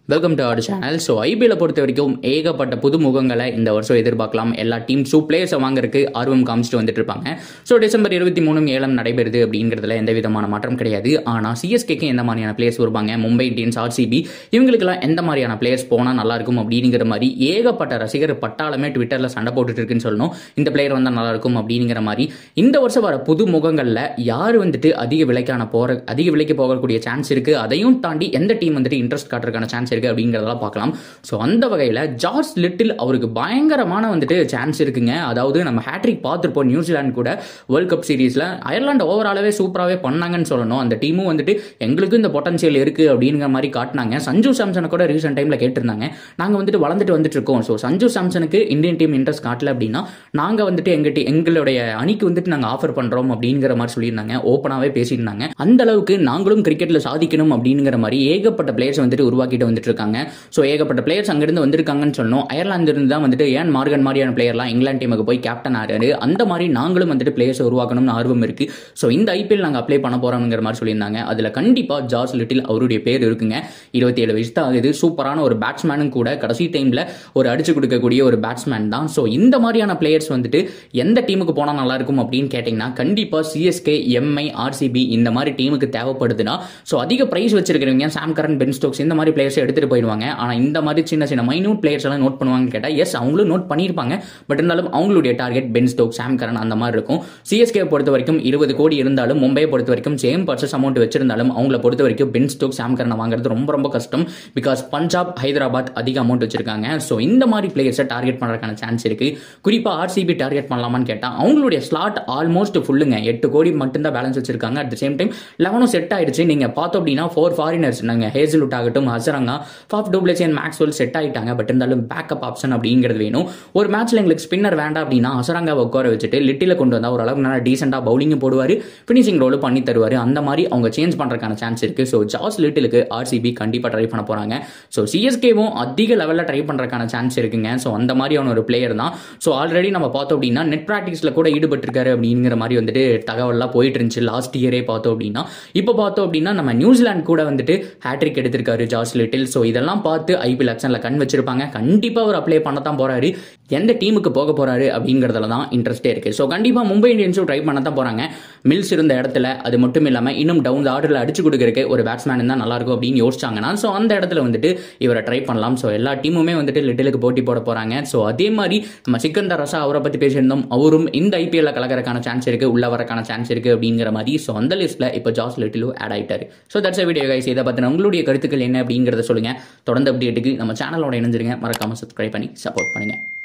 welcome to our channel so ஐபிஎல்லை பொறுத்த வரைக்கும் ஏகப்பட்ட புது முகங்களை இந்த வருஷம் எதிர்பார்க்கலாம் எல்லா டீம்ஸும் பிளேயர்ஸை வாங்குறதுக்கு ஆர்வம் காமிச்சிட்டு வந்துட்டு இருப்பாங்க ஸோ டிசம்பர் இருபத்தி மூணு ஏலம் நடைபெறுது அப்படிங்கிறதுல எந்த விதமான மாற்றம் கிடையாது ஆனால் சிஎஸ்கேக்கு எந்த மாதிரியான பிளேயர்ஸ் வருவாங்க மும்பை இந்தியன்ஸ் ஆர்சிபி இவங்களுக்கெல்லாம் எந்த மாதிரியான பிளேயர்ஸ் போனால் நல்லா இருக்கும் அப்படிங்கிற மாதிரி ஏகப்பட்ட ரசிகர் பட்டாளமே ட்விட்டரில் சண்டை போட்டுட்டு இருக்குன்னு சொல்லணும் இந்த பிளேயர் வந்தால் நல்லா இருக்கும் அப்படிங்கிற மாதிரி இந்த வருஷம் வர புது முகங்களில் யார் வந்துட்டு அதிக விலைக்கான போற அதிக விலைக்கு போகக்கூடிய சான்ஸ் இருக்கு அதையும் தாண்டி எந்த டீம் வந்துட்டு இன்ட்ரெஸ்ட் காட்டுறதுக்கான சான்ஸ் இருக்கு அப்படிங்கிறதெல்லாம் பார்க்கலாம் ஸோ அந்த வகையில் ஜார்ஜ் லிட்டில் அவருக்கு பயங்கரமான வந்துட்டு சான்ஸ் இருக்குங்க அதாவது நம்ம ஹேட்ரிக் பார்த்துருப்போம் நியூசிலாந்து கூட வேர்ல்ட் கப் சீரீஸில் அயர்லாந்து ஓவராலாவே சூப்பராகவே பண்ணாங்கன்னு சொல்லணும் அந்த டீமும் வந்துட்டு எங்களுக்கு இந்த பொட்டன்ஷியல் இருக்கு அப்படிங்கிற மாதிரி காட்டினாங்க சஞ்சு சாம்சனை கூட ரீசெண்ட் டைமில் கேட்டிருந்தாங்க நாங்கள் வந்துட்டு வளர்ந்துட்டு வந்துட்டு இருக்கோம் ஸோ சஞ்சு சாம்சனுக்கு இந்தியன் டீம் இன்ட்ரெஸ்ட் காட்டல அப்படின்னா நாங்கள் வந்துட்டு எங்க டீ- எங்களுடைய அணிக்கு வந்துட்டு நாங்கள் ஆஃபர் பண்ணுறோம் அப்படிங்கிற மாதிரி சொல்லியிருந்தாங்க ஓப்பனாகவே பேசியிருந்தாங்க அந்த அளவுக்கு நாங்களும் கிரிக்கெட்டில் சாதிக்கணும் அப்படிங்கிற மாதிரி ஏகப்பட்ட பிளேயர்ஸ் வந்துட்டு உருவாக்கிட்டு வந்துட்டு இருக்காங்க ஸோ ஏகப்பட்ட பிளேயர்ஸ் அங்கிருந்து வந்திருக்காங்கன்னு சொன்னோம் அயர்லாந்து இருந்து தான் வந்துட்டு ஏன் மார்கன் மாதிரியான பிளேயர்லாம் இங்கிலாந்து டீமுக்கு போய் கேப்டன் ஆறாரு அந்த மாதிரி நாங்களும் வந்துட்டு பிளேயர்ஸ் உருவாக்கணும்னு ஆர்வம் இருக்கு ஸோ இந்த ஐபிஎல் நாங்கள் அப்ளை பண்ண போறோம்ங்கிற மாதிரி சொல்லியிருந்தாங்க அதில் கண்டிப்பாக ஜார்ஜ் லிட்டில் அவருடைய பேர் இருக்குங்க இருபத்தி ஏழு வயசு தான் ஆகுது சூப்பரான ஒரு பேட்ஸ்மேனும் கூட கடைசி டைமில் ஒரு அடிச்சு கொடுக்கக்கூடிய ஒரு பேட்ஸ்மேன் தான் ஸோ இந்த மாதிரியான பிளேயர்ஸ் வந்துட்டு எந்த டீமுக்கு போனால் நல்லா இருக்கும் அப்படின்னு கேட்டிங்கன்னா கண்டிப்பாக சிஎஸ்கே எம்ஐ ஆர்சிபி இந்த மாதிரி டீமுக்கு தேவைப்படுதுன்னா ஸோ அதிக ப்ரைஸ் வச்சிருக்கிறவங்க சாம் கரன் பென் ஸ்டோக்ஸ் இந்த மாதிரி பிளேயர்ஸ் எடுத்துகிட்டு போயிடுவாங்க ஆனால் இந்த மாதிரி சின்ன சின்ன மைனூட் பிளேயர்ஸ் எல்லாம் நோட் பண்ணுவாங்கன்னு கேட்டால் எஸ் அவங்களும் நோட் பண்ணியிருப்பாங்க பட் இருந்தாலும் அவங்களுடைய target Ben Stoke Sam Curran அந்த மாதிரி இருக்கும் சிஎஸ்கே பொறுத்த வரைக்கும் இருபது கோடி இருந்தாலும் மும்பையை பொறுத்த வரைக்கும் சேம் பர்சஸ் அமௌண்ட் வச்சிருந்தாலும் அவங்கள பொறுத்த வரைக்கும் பென் ஸ்டோக் சாம் கரனை வாங்குறது ரொம்ப ரொம்ப கஷ்டம் பிகாஸ் பஞ்சாப் ஹைதராபாத் அதிக அமௌண்ட் வச்சிருக்காங்க ஸோ இந்த மாதிரி பிளேயர்ஸை டார்கெட் பண்ணுறதுக்கான சான்ஸ் இருக்கு குறிப்பாக ஆர்சிபி டார்கெட் பண்ணலாமான்னு கேட்டால் அவங்களுடைய ஸ்லாட் ஆல்மோஸ்ட் ஃபுல்லுங்க எட்டு கோடி மட்டும்தான் பேலன்ஸ் வச்சிருக்காங்க அட் த சேம் டைம் லெவனும் செட் ஆயிடுச்சு நீங்க பார்த்தோம் அப்படின்னா ஃபோர் ஃபாரினர்ஸ் நாங்க ஹேசலுட் ஆகட்டும் Hasaranga Faf du Plessis and Maxwell set ஆயிட்டாங்க பட் இருந்தாலும் பேக்கப் ஆப்ஷன் அப்படிங்கிறது வேணும் ஒரு மேட்ச்ல எங்களுக்கு ஸ்பின்னர் வேண்டாம் அப்படின்னா ஹசரங்காவை உட்கார வச்சுட்டு லிட்டில கொண்டு வந்தா ஓரளவுக்கு நல்லா டீசெண்டாக பவுலிங்கும் போடுவார் ஃபினிஷிங் ரோலும் பண்ணி தருவார் அந்த மாதிரி அவங்க சேஞ்ச் பண்றதுக்கான சான்ஸ் இருக்கு ஸோ ஜாஸ் லிட்டிலுக்கு ஆர்சிபி கண்டிப்பாக ட்ரை பண்ண போறாங்க ஸோ சிஎஸ்கேவும் அதிக லெவலில் ட்ரை பண்றதுக்கான சான்ஸ் இருக்குங்க ஸோ அந்த மாதிரியான ஒரு பிளேயர் தான் ஸோ ஆல்ரெடி நம்ம பார்த்தோம் அப்படின்னா நெட் ப்ராக்டிஸில் கூட ஈடுபட்டிருக்காரு அப்படிங்கிற மாதிரி வந்துட்டு தகவல்லாம் போயிட்டு இருந்துச்சு லாஸ்ட் இயரே பார்த்தோம் அப்படின்னா இப்போ பார்த்தோம் அப்படின்னா நம்ம நியூசிலாந்து கூட வந்துட்டு ஹேட்ரிக் எடுத்திருக்காரு ஜார்ஜ் லிட்டில் ஸோ இதெல்லாம் பார்த்து ஐபிஎல் ஆக்ஷனில் கண் வச்சிருப்பாங்க கண்டிப்பாக அவர் அப்ளை பண்ண தான் போறாரு எந்த டீமுக்கு போக போறாரு அப்படிங்கிறதுல தான் இன்ட்ரெஸ்டே இருக்கு ஸோ கண்டிப்பாக மும்பை இந்தியன்ஸும் ட்ரை பண்ண தான் போறாங்க மில்ஸ் இருந்த இடத்துல அது மட்டும் இல்லாமல் இன்னும் டவுன் ஆர்டரில் அடிச்சு கொடுக்கறதுக்கு ஒரு பேட்ஸ்மேன் தான் நல்லா இருக்கும் அப்படின்னு யோசிச்சாங்கன்னா ஸோ அந்த இடத்துல வந்துட்டு இவரை ட்ரை பண்ணலாம் ஸோ எல்லா டீமுமே வந்துட்டு லிட்டிலுக்கு போட்டி போட போறாங்க ஸோ அதே மாதிரி நம்ம சிக்கந்தர் ரசா அவரை பத்தி பேசியிருந்தோம் அவரும் இந்த ஐபிஎல்ல கலக்கறதுக்கான சான்ஸ் இருக்கு உள்ள வரக்கான சான்ஸ் இருக்கு அப்படிங்கிற மாதிரி ஸோ அந்த லிஸ்ட்ல இப்போ ஜாஸ் லிட்டிலும் ஆட் ஆயிட்டாரு ஸோ தட்ஸ் வீடியோ கைஸ் இதை பத்தின உங்களுடைய கருத்துக்கள் என்ன அப்படிங்கிறத சொல்லுங்க தொடர்ந்து அப்டேட்டுக்கு நம்ம சேனலோட இணைஞ்சிருங்க மறக்காம சப்ஸ்கிரைப் பண்ணி சப்போர்ட் பண்ணுங்க